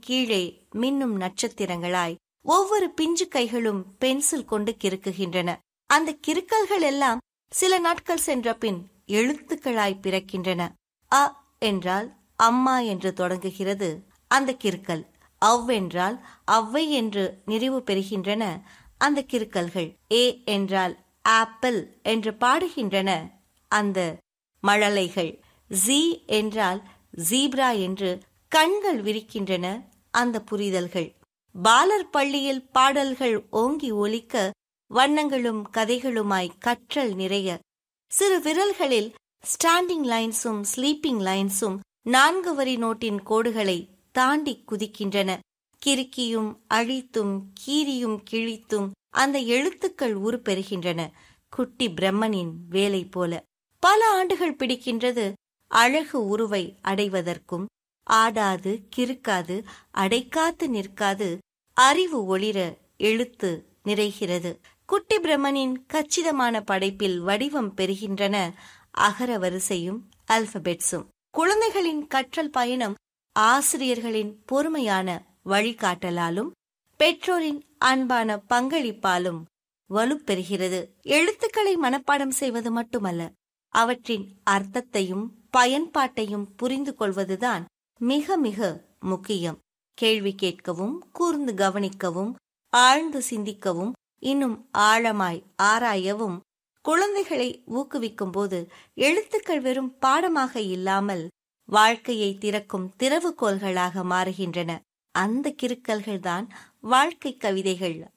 கீழே மின்னும் நட்சத்திரங்களாய் ஒவ்வொரு பிஞ்சு கைகளும் பென்சில் கொண்டு கிறுக்குகின்றன அந்த கிறுக்கல்கள் எல்லாம் சில நாட்கள் சென்ற பின் எழுத்துக்களாய் பிறக்கின்றன அ என்றால் அம்மா என்று தொடங்குகிறது அந்த கிறுக்கல் அவ் என்றால் அவ்வை என்று நிறைவு பெறுகின்றன அந்த கிறுக்கல்கள் ஏ என்றால் ஆப்பிள் என்று பாடுகின்றன அந்த மழலைகள் ஜி என்றால் ஜீப்ரா என்று கண்கள் விரிக்கின்றன அந்த புரிதல்கள் பாலர் பள்ளியில் பாடல்கள் ஓங்கி ஒலிக்க வண்ணங்களும் கதைகளுமாய் கற்றல் நிறைய சிறு விரல்களில் ஸ்டாண்டிங் லைன்ஸும் ஸ்லீப்பிங் லைன்ஸும் நான்கு வரி நோட்டின் கோடுகளை தாண்டி குதிக்கின்றன கிறுக்கியும் அழித்தும் கீரியும் கிழித்தும் அந்த எழுத்துக்கள் உருப்பெறுகின்றன குட்டி பிரம்மனின் வேலை போல பல ஆண்டுகள் பிடிக்கின்றது அழகு உருவை அடைவதற்கும் ஆடாது கிறுக்காது அடைக்காத்து நிற்காது அறிவு ஒளிர எழுத்து நிறைகிறது குட்டி பிரம்மனின் கச்சிதமான படைப்பில் வடிவம் பெறுகின்றன அகர வரிசையும் அல்பபெட்ஸும் குழந்தைகளின் கற்றல் பயணம் ஆசிரியர்களின் பொறுமையான வழிகாட்டலாலும் பெற்றோரின் அன்பான பங்களிப்பாலும் வலுப்பெறுகிறது எழுத்துக்களை மனப்பாடம் செய்வது மட்டுமல்ல அவற்றின் அர்த்தத்தையும் பயன்பாட்டையும் புரிந்து கொள்வதுதான் மிக மிக முக்கியம் கேள்வி கேட்கவும் கூர்ந்து கவனிக்கவும் ஆழ்ந்து சிந்திக்கவும் இன்னும் ஆழமாய் ஆராயவும் குழந்தைகளை ஊக்குவிக்கும் போது எழுத்துக்கள் வெறும் பாடமாக இல்லாமல் வாழ்க்கையை திறக்கும் திறவுகோள்களாக மாறுகின்றன அந்த கிறுக்கல்கள்தான் வாழ்க்கை கவிதைகள்